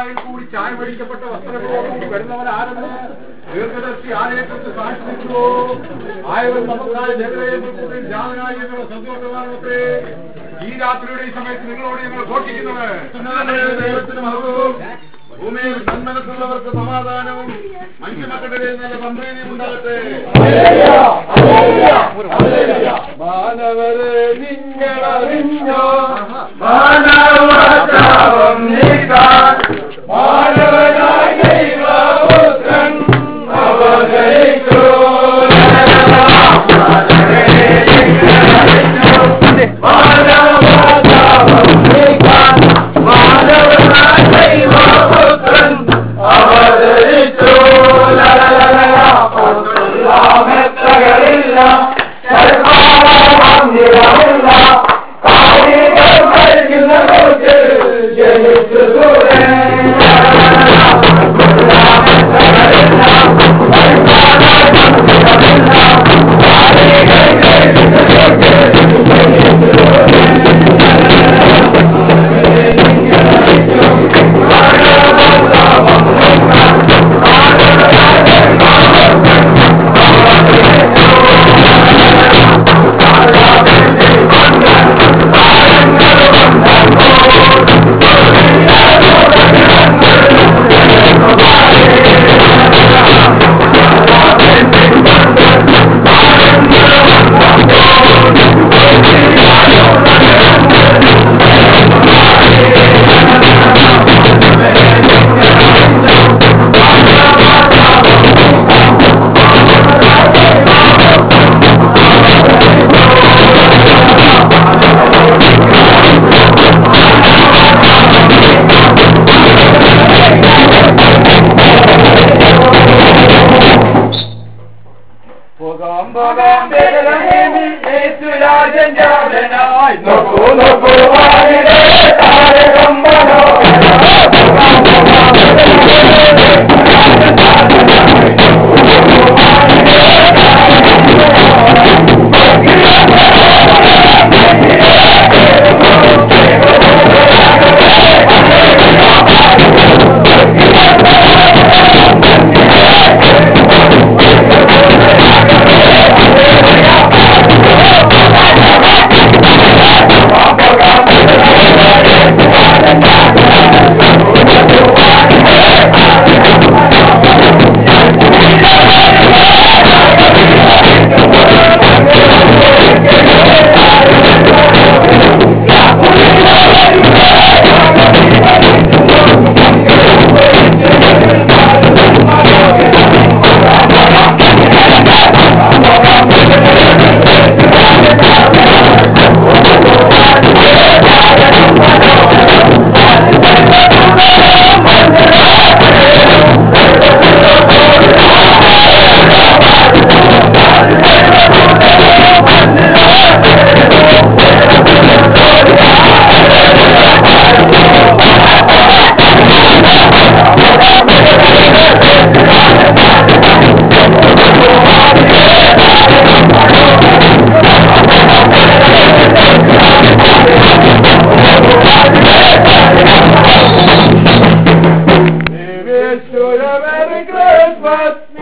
തീക്കാവിൽ കൂടി ചായ മടിക്കപ്പെട്ട വസ്ത്രങ്ങളോടുകൂടി വരുന്നവൻ ആരെന്ന് ദീർഘദർശി ആലയത്തിൽ സാക്ഷി നിൽക്കുമോ ആയവൻ നമുക്കായ ജഗതയെ ജാതനായി എന്നുള്ള സന്തോഷമാണത്രേ ഈ രാത്രിയുടെ ഈ സമയത്ത് നിങ്ങളോട് ഞങ്ങൾ ഘോഷിക്കുന്നത് ദൈവത്തിന് മഹത്വവും ഭൂമിയിൽ സന്മനസ്സുള്ളവർക്ക് സമാധാനവും മനുഷ്യമക്കളുടെ നല്ല സംവേദനയും ഉണ്ടാകട്ടെ മാനവരെ നിങ്ങളറിഞ്ഞോ മാനവതാപം നീക്കാൻ മാനവനായ ദൈവപുത്രൻ അവതരിച്ചു മാനവതാപം നീക്കാൻ മാനവനായ ദൈവപുത്രൻ അവതരിച്ചു മെത്രകളില്ല മന്ദിരമില്ല കാലികൾ കഴിക്കുന്ന കൊച്ചിൽ ജനിച്ചു പോകാം പോകാം ബേത്ലഹേമിൽ യേശുരാജൻ ജാതനായി നോക്കൂ നോക്കൂ വാനിലെ താരകം മനോഹര പോകാം പോകാം ബേത്ലഹേമിൽ യേശുരാജൻ ജാതനായി നോക്കൂ നോക്കൂ വാനിലെ താരകം Merry Christmas!